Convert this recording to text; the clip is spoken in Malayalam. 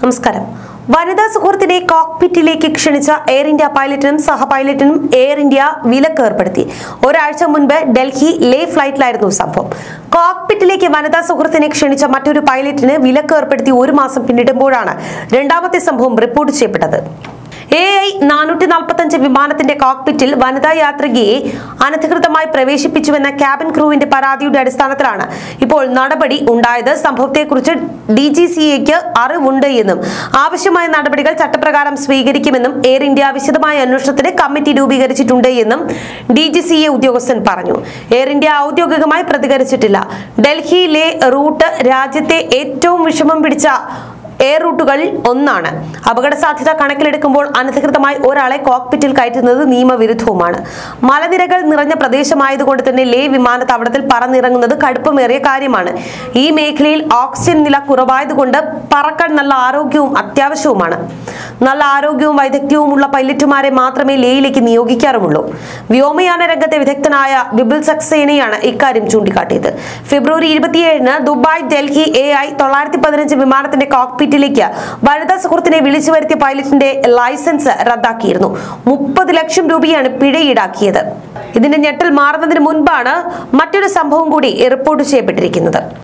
നമസ്കാരം വനിതാ സുഹൃത്തിനെ കോക്പിറ്റിലേക്ക് ക്ഷണിച്ച എയർ ഇന്ത്യ പൈലറ്റിനും സഹ പൈലറ്റിനും എയർ ഇന്ത്യ വിലക്ക് ഏർപ്പെടുത്തി ഒരാഴ്ച മുൻപ് ഡൽഹി ലേ ഫ്ലൈറ്റിലായിരുന്നു സംഭവം കോക്പിറ്റിലേക്ക് വനിതാ സുഹൃത്തിനെ ക്ഷണിച്ച മറ്റൊരു പൈലറ്റിന് വിലക്ക് ഏർപ്പെടുത്തി ഒരു മാസം പിന്നിടുമ്പോഴാണ് രണ്ടാമത്തെ സംഭവം റിപ്പോർട്ട് ചെയ്യപ്പെട്ടത് എ ഐ നാനൂറ്റി നാൽപ്പത്തഞ്ച് വിമാനത്തിന്റെ കോക്പിറ്റിൽ വനിതാ യാത്രികയെ അനധികൃതമായി പ്രവേശിപ്പിച്ചുവെന്ന ക്യാബിൻ ക്രൂവിന്റെ പരാതിയുടെ അടിസ്ഥാനത്തിലാണ് ഇപ്പോൾ നടപടി ഉണ്ടായത് സംഭവത്തെക്കുറിച്ച് ഡി ജി സി എക്ക് അറിവുണ്ട് എന്നും ആവശ്യമായ നടപടികൾ ചട്ടപ്രകാരം സ്വീകരിക്കുമെന്നും എയർ ഇന്ത്യ വിശദമായ അന്വേഷണത്തിന് കമ്മിറ്റി രൂപീകരിച്ചിട്ടുണ്ട് എന്നും ഡി ജി സി എ ഉദ്യോഗസ്ഥൻ പറഞ്ഞു എയർ ഇന്ത്യ ഔദ്യോഗികമായി പ്രതികരിച്ചിട്ടില്ല ഡൽഹിയിലെ റൂട്ട് രാജ്യത്തെ ഏറ്റവും വിഷമം പിടിച്ച എയർ റൂട്ടുകൾ ഒന്നാണ് അപകട സാധ്യത കണക്കിലെടുക്കുമ്പോൾ അനധികൃതമായി ഒരാളെ കോക്പിറ്റിൽ കയറ്റുന്നത് നിയമവിരുദ്ധവുമാണ് മലനിരകൾ നിറഞ്ഞ പ്രദേശമായതുകൊണ്ട് തന്നെ ലേ വിമാനത്താവളത്തിൽ പറന്നിറങ്ങുന്നത് കടുപ്പമേറിയ കാര്യമാണ് ഈ മേഖലയിൽ ഓക്സിജൻ നില കുറവായതുകൊണ്ട് പറക്കാൻ നല്ല ആരോഗ്യവും അത്യാവശ്യവുമാണ് നല്ല ആരോഗ്യവും വൈദഗ്ധ്യവുമുള്ള പൈലറ്റുമാരെ മാത്രമേ ലേയിലേക്ക് നിയോഗിക്കാറുമുള്ളൂ വ്യോമയാന രംഗത്തെ വിദഗ്ധനായ ബിബിൾ സക്സേനയാണ് ഇക്കാര്യം ചൂണ്ടിക്കാട്ടിയത് ഫെബ്രുവരി ഇരുപത്തിയേഴിന് ദുബായ് ഡൽഹി എ ഐ തൊള്ളായിരത്തി പതിനഞ്ച് വിമാനത്തിന്റെ കോക്പിറ്റിലേക്ക് വനിതാ സുഹൃത്തിനെ വിളിച്ചു വരുത്തിയ പൈലറ്റിന്റെ ലൈസൻസ് റദ്ദാക്കിയിരുന്നു മുപ്പത് ലക്ഷം രൂപയാണ് പിഴ ഈടാക്കിയത് ഇതിന്റെ ഞെട്ടൽ മാറുന്നതിന് മുൻപാണ് മറ്റൊരു സംഭവം കൂടി റിപ്പോർട്ട് ചെയ്യപ്പെട്ടിരിക്കുന്നത്